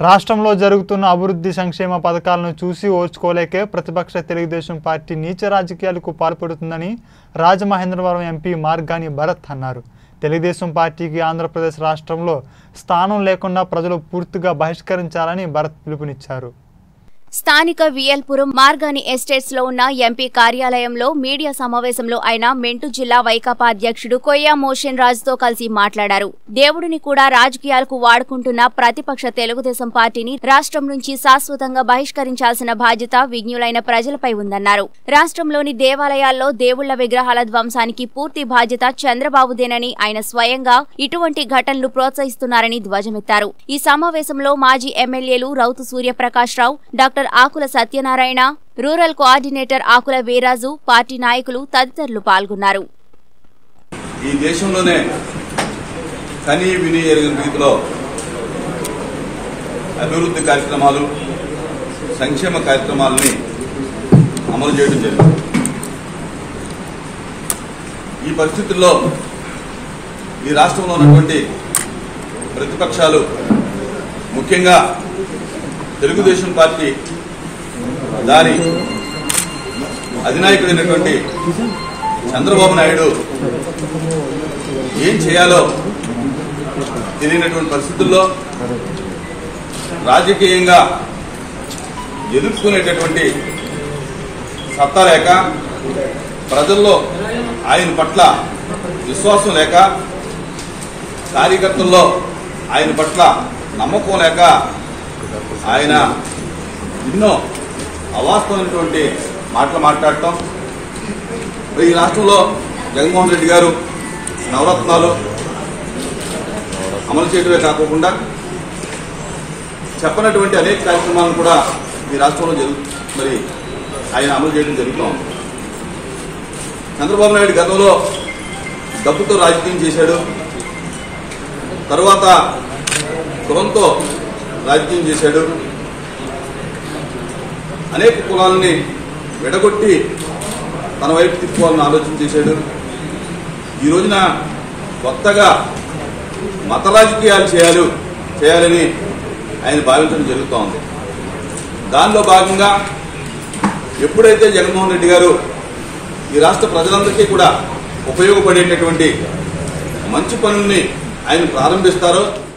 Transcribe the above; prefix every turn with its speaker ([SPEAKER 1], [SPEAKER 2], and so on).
[SPEAKER 1] రాష్ట్రంలో జరుగుతున్న అభివృద్ధి సంక్షేమ పథకాలను చూసి ఓర్చుకోలేకే ప్రతిపక్ష తెలుగుదేశం పార్టీ నీచ రాజకీయాలకు పాల్పడుతుందని రాజమహేంద్రవరం ఎంపీ మార్గాని భరత్ అన్నారు తెలుగుదేశం పార్టీకి ఆంధ్రప్రదేశ్ రాష్ట్రంలో స్థానం లేకుండా ప్రజలు పూర్తిగా బహిష్కరించాలని భరత్ పిలుపునిచ్చారు
[SPEAKER 2] స్థానిక వియల్పురం మార్గాని ఎస్టేట్స్ లో ఉన్న ఎంపీ కార్యాలయంలో మీడియా సమావేశంలో ఆయన మెంటు జిల్లా వైకాపా అధ్యక్షుడు కొయ్య మోషన్ రాజుతో కలిసి మాట్లాడారు దేవుడిని కూడా రాజకీయాలకు వాడుకుంటున్న ప్రతిపక్ష తెలుగుదేశం పార్టీని రాష్ట్రం నుంచి శాశ్వతంగా బహిష్కరించాల్సిన బాధ్యత విజ్ఞులైన ప్రజలపై ఉందన్నారు రాష్ట్రంలోని దేవాలయాల్లో దేవుళ్ల విగ్రహాల ధ్వంసానికి పూర్తి బాధ్యత చంద్రబాబుదేనని ఆయన స్వయంగా ఇటువంటి ఘటనలు ప్రోత్సహిస్తున్నారని ధ్వజమెత్తారు ఈ సమావేశంలో మాజీ ఎమ్మెల్యేలు Rautu Suryaprakash Rao doctor Akula Satyanarayana rural coordinator Akula Veeraju party నాయకులు తదితరులు పాల్గొన్నారు
[SPEAKER 3] ఈ దేశంలోనే కని విని ఎరిగిన రీతిలో అభివృద్ధి కార్యక్రమాలు సంక్షేమ కార్యక్రమాలని అమలు చేయడం జరిగింది ఈ పరిస్థితుల్లో ఈ రాష్ట్రంలో ఉన్నటువంటి ప్రతిపక్షాలు ముఖ్యంగా తెలుగుదేశం పార్టీ దాని అధినాయకుడైనటువంటి చంద్రబాబు నాయుడు ఏం చేయాలో తెలియనటువంటి పరిస్థితుల్లో రాజకీయంగా ఎదుర్కొనేటటువంటి సత్తా లేక ప్రజల్లో ఆయన పట్ల విశ్వాసం లేక కార్యకర్తల్లో ఆయన పట్ల నమ్మకం లేక ఆయన ఎన్నో అవాస్తవమైనటువంటి మాటలు మాట్లాడటం మరి ఈ రాష్ట్రంలో జగన్మోహన్ రెడ్డి గారు నవరత్నాలు అమలు చేయడమే కాకుండా చెప్పనటువంటి అనేక కార్యక్రమాలను కూడా ఈ రాష్ట్రంలో జరుగు మరి ఆయన అమలు చేయడం జరుగుతూ ఉంది చంద్రబాబు నాయుడు గతంలో డబ్బుతో రాజకీయం చేశాడు తర్వాత కులంతో రాజకీయం చేశాడు అనేక కులాలని విడగొట్టి తన వైపు తిప్పుకోవాలని ఆలోచన చేశాడు ఈ రోజున కొత్తగా మత రాజకీయాలు చేయాలి చేయాలని ఆయన భావించడం జరుగుతూ ఉంది దానిలో భాగంగా ఎప్పుడైతే జగన్మోహన్ రెడ్డి గారు ఈ రాష్ట్ర ప్రజలందరికీ కూడా ఉపయోగపడేటటువంటి మంచి పనుల్ని ఆయన ప్రారంభిస్తారో